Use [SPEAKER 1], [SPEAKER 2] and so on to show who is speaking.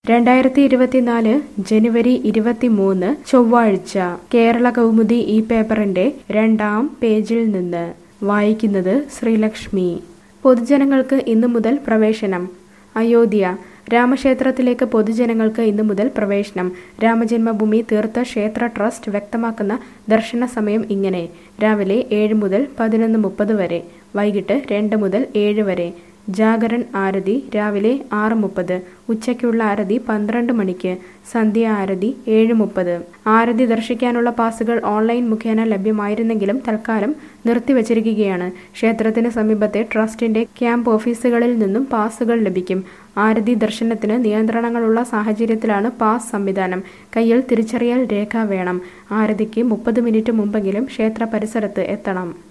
[SPEAKER 1] രണ്ടായിരത്തി ഇരുപത്തിനാല് ജനുവരി ഇരുപത്തിമൂന്ന് ചൊവ്വാഴ്ച കേരള കൗമുദി ഈ പേപ്പറിന്റെ രണ്ടാം പേജിൽ നിന്ന് വായിക്കുന്നത് ശ്രീലക്ഷ്മി പൊതുജനങ്ങൾക്ക് ഇന്നു മുതൽ പ്രവേശനം അയോധ്യ രാമക്ഷേത്രത്തിലേക്ക് പൊതുജനങ്ങൾക്ക് ഇന്നു മുതൽ പ്രവേശനം രാമജന്മഭൂമി തീർത്ഥ ക്ഷേത്ര ട്രസ്റ്റ് വ്യക്തമാക്കുന്ന ദർശന സമയം ഇങ്ങനെ രാവിലെ ഏഴ് മുതൽ പതിനൊന്ന് മുപ്പത് വരെ വൈകിട്ട് രണ്ട് മുതൽ ഏഴ് വരെ ജാഗരൺ ആരതി രാവിലെ ആറ് മുപ്പത് ഉച്ചയ്ക്കുള്ള ആരതി പന്ത്രണ്ട് മണിക്ക് സന്ധ്യ ആരതി ഏഴ് മുപ്പത് ആരതി ദർശിക്കാനുള്ള പാസുകൾ ഓൺലൈൻ മുഖേന ലഭ്യമായിരുന്നെങ്കിലും തൽക്കാലം നിർത്തിവച്ചിരിക്കുകയാണ് ക്ഷേത്രത്തിന് സമീപത്തെ ട്രസ്റ്റിന്റെ ക്യാമ്പ് ഓഫീസുകളിൽ നിന്നും പാസുകൾ ലഭിക്കും ആരതി ദർശനത്തിന് നിയന്ത്രണങ്ങളുള്ള സാഹചര്യത്തിലാണ് പാസ് സംവിധാനം കയ്യിൽ തിരിച്ചറിയൽ രേഖ വേണം ആരതിക്ക് മുപ്പത് മിനിറ്റ് മുമ്പെങ്കിലും ക്ഷേത്ര പരിസരത്ത് എത്തണം